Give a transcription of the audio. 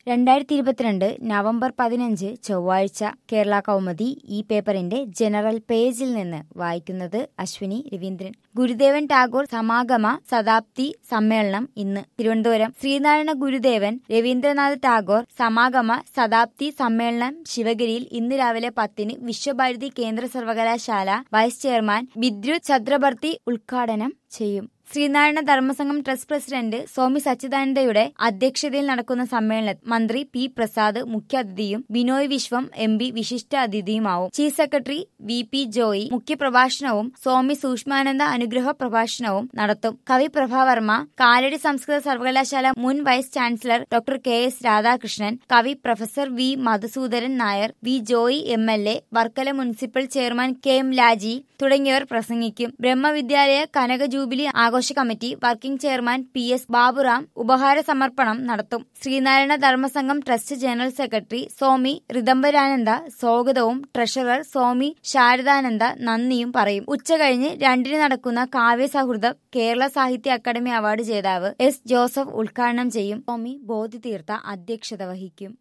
രണ്ടായിരത്തി ഇരുപത്തിരണ്ട് നവംബർ പതിനഞ്ച് ചൊവ്വാഴ്ച കേരള കൗമുദി ഈ പേപ്പറിന്റെ ജനറൽ പേജിൽ നിന്ന് വായിക്കുന്നത് അശ്വിനി രവീന്ദ്രൻ ഗുരുദേവൻ ടാഗോർ സമാഗമ ശതാബ്ദി സമ്മേളനം ഇന്ന് തിരുവനന്തപുരം ശ്രീനാരായണ ഗുരുദേവൻ രവീന്ദ്രനാഥ് ടാഗോർ സമാഗമ ശതാബ്ദി സമ്മേളനം ശിവഗിരിയിൽ ഇന്ന് രാവിലെ പത്തിന് വിശ്വഭാരതി കേന്ദ്ര സർവകലാശാല വൈസ് ചെയർമാൻ ബിദ്രുത് ചക്രബർത്തി ഉദ്ഘാടനം ചെയ്യും ശ്രീനാരായണ ധർമ്മസംഘം ട്രസ്റ്റ് പ്രസിഡന്റ് സ്വാമി സച്ചിദാനന്ദയുടെ അധ്യക്ഷതയിൽ നടക്കുന്ന സമ്മേളനത്തിൽ മന്ത്രി പി പ്രസാദ് മുഖ്യാതിഥിയും ബിനോയ് വിശ്വം എം പി വിശിഷ്ട അതിഥിയുമാവും chief secretary V P Joy മുഖ്യപ്രഭാഷണവും സ്വാമി സൂക്ഷ്മാനന്ദ അനുഗ്രഹ പ്രഭാഷണവും നടത്തും കവി പ്രഭാവർമ്മ കാലടി സംസ്കൃത സർവകലാശാല മുൻ vice chancellor doctor K S Radhakrishnan കവി professor V Madhusudanan Nair V Joy M L A Varkala municipal chairman K M Laji തുടങ്ങിയവർ പ്രസംഗിക്കും ബ്രഹ്മവിദ്യാലയ കനക ജൂബിലി ആഘോഷ committee working chairman P S Baburam ഉപഹാര സമർപ്പണം നടത്തും Sreenarayana Dharmasangham trust general secretary Swami Rithambharananda സ്വാഗതവും ട്രഷറർ സ്വാമി ശാരദാനന്ദ നന്ദിയും പറയും ഉച്ചകഴിഞ്ഞ് രണ്ടിന് നടക്കുന്ന കാവ്യ സൗഹൃദം കേരള സാഹിത്യ അക്കാദമി അവാർഡ് ജേതാവ് എസ് ജോസഫ് ഉദ്ഘാടനം ചെയ്യും സ്വാമി ബോധിതീർത്ഥ അധ്യക്ഷത വഹിക്കും